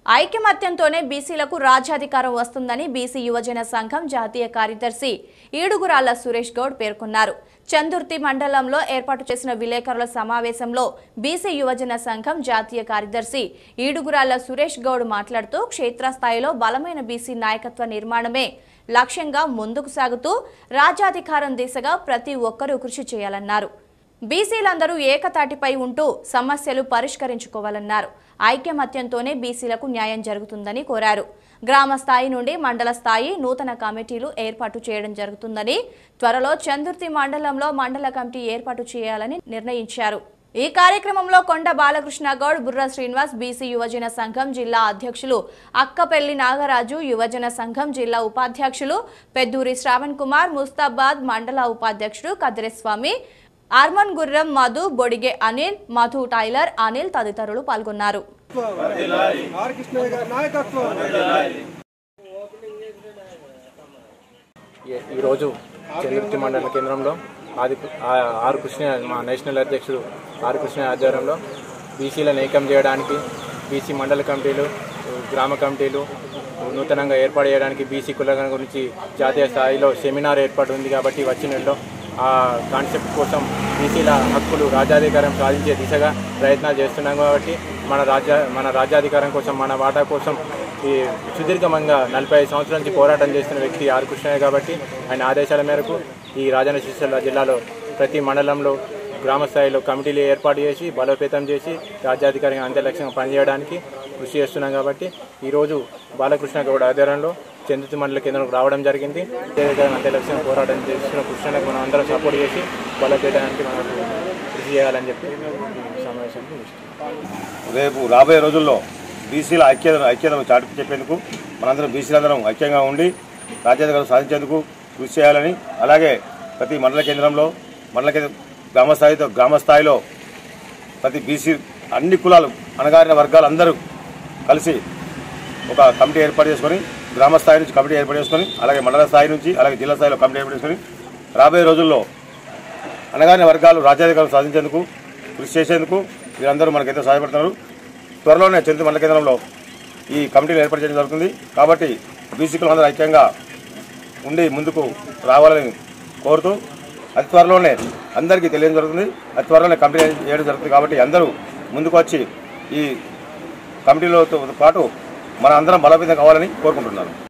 ఐకమత్యంతోనే బీసీలకు రాజ్యాధికారం వస్తుందని బీసీ యువజన సంఘం జాతీయ కార్యదర్శి ఈడుగురాళ్ల సురేష్ గౌడ్ పేర్కొన్నారు చందుర్తి మండలంలో ఏర్పాటు చేసిన విలేకరుల సమావేశంలో బీసీ యువజన సంఘం జాతీయ కార్యదర్శి ఈడుగురాళ్ల సురేష్ గౌడ్ మాట్లాడుతూ క్షేత్రస్థాయిలో బలమైన బీసీ నాయకత్వ నిర్మాణమే లక్ష్యంగా ముందుకు సాగుతూ రాజ్యాధికారం దిశగా ప్రతి ఒక్కరూ కృషి చేయాలన్నారు బీసీలందరూ ఏకతాటిపై ఉంటూ సమస్యలు పరిష్కరించుకోవాలన్నారు ఐక్యమత్యంతోనే బీసీలకు న్యాయం జరుగుతుందని కోరారు గ్రామ స్థాయి నుండి మండల స్థాయి నూతన కమిటీలు ఏర్పాటు చేయడం జరుగుతుందని త్వరలో చందుర్తి మండలంలో మండల కమిటీ ఏర్పాటు చేయాలని నిర్ణయించారు ఈ కార్యక్రమంలో కొండ బాలకృష్ణ గౌడ్ బుర్ర శ్రీనివాస్ బీసీ యువజన సంఘం జిల్లా అధ్యక్షులు అక్కపెల్లి నాగరాజు యువజన సంఘం జిల్లా ఉపాధ్యక్షులు పెద్దూరి శ్రావణ్ కుమార్ ముస్తాబాద్ మండల ఉపాధ్యక్షుడు కదిరేస్వామి ఆర్మన్ గుర్రం మధు బొడిగే అనిల్ మధు టైలర్ అనిల్ తదితరులు పాల్గొన్నారు ఆర్ కృష్ణయ్య గారి నాయకత్వం ఈ- ఈరోజు చంద్రుతి మండల కేంద్రంలో ఆది ఆ- ఆర్ కృష్ణ మా నేషనల్ అధ్యక్షుడు ఆర్ కృష్ణ ఆధ్వర్యంలో బీసీలను ఏకం చేయడానికి బీసీ మండల కమిటీలు గ్రామ కమిటీలు నూతనంగా ఏర్పాటు చేయడానికి బీసీ కుల గురించి జాతీయ స్థాయిలో సెమినార్ ఏర్పాటు ఉంది కాబట్టి వచ్చిన నెలలో ఆ కాన్సెప్ట్ కోసం బీసీల హక్కులు రాజ్యాధికారం సాధించే దిశగా ప్రయత్నాలు చేస్తున్నాం కాబట్టి మన రాజ్య మన రాజ్యాధికారం కోసం మన వాటా కోసం ఈ సుదీర్ఘంగా నలభై ఐదు సంవత్సరాల నుంచి పోరాటం చేస్తున్న వ్యక్తి ఆర్ కృష్ణయ్య కాబట్టి ఆయన ఆదేశాల మేరకు ఈ రాజన్న సిరిసిల్ల జిల్లాలో ప్రతి మండలంలో గ్రామ స్థాయిలో కమిటీలు ఏర్పాటు చేసి బలోపేతం చేసి రాజ్యాధికారిగా అంత్య లక్ష్యంగా పనిచేయడానికి కృషి చేస్తున్నాం కాబట్టి ఈరోజు బాలకృష్ణ గౌడ్ ఆధ్వర్యంలో చంద్రుతి మండల కేంద్రంకు రావడం జరిగింది రాజ్యాధికారం అంత్య లక్ష్యంగా పోరాటం చేస్తున్న కృష్ణకు మనం అందరం సపోర్ట్ చేసి బలోపేతానికి మనకు కృషి చేయాలని చెప్పి ఈ సమావేశానికి ఇస్తున్నాం రేపు రాబోయే రోజుల్లో బీసీల ఐక్యత ఐక్యతను చాటి చెప్పేందుకు మనందరం బీసీలందరం ఐక్యంగా ఉండి రాజ్యాధికారం సాధించేందుకు కృషి చేయాలని అలాగే ప్రతి మండల కేంద్రంలో మండల కేంద్ర గ్రామ స్థాయితో గ్రామ స్థాయిలో ప్రతి బీసీ అన్ని కులాలు అణగారిన వర్గాలు అందరూ కలిసి ఒక కమిటీ ఏర్పాటు చేసుకొని గ్రామ స్థాయి నుంచి కమిటీ ఏర్పాటు చేసుకొని అలాగే మండల స్థాయి నుంచి అలాగే జిల్లా స్థాయిలో కమిటీ ఏర్పాటు చేసుకొని రాబోయే రోజుల్లో అనగానే వర్గాలు రాజ్యాధికారం సాధించేందుకు కృషి చేసేందుకు వీరందరూ మనకైతే సహాయపడుతున్నారు త్వరలోనే చంద్ర మండల కేంద్రంలో ఈ కమిటీలు ఏర్పాటు చేయడం జరుగుతుంది కాబట్టి బీసీకులు అందరూ ఐక్యంగా ఉండి ముందుకు రావాలని కోరుతూ అతి త్వరలోనే అందరికీ తెలియడం జరుగుతుంది అతి త్వరలోనే కమిటీ చేయడం జరుగుతుంది కాబట్టి అందరూ ముందుకు వచ్చి ఈ కమిటీలతో పాటు మన అందరం బలోపేతం కావాలని కోరుకుంటున్నాను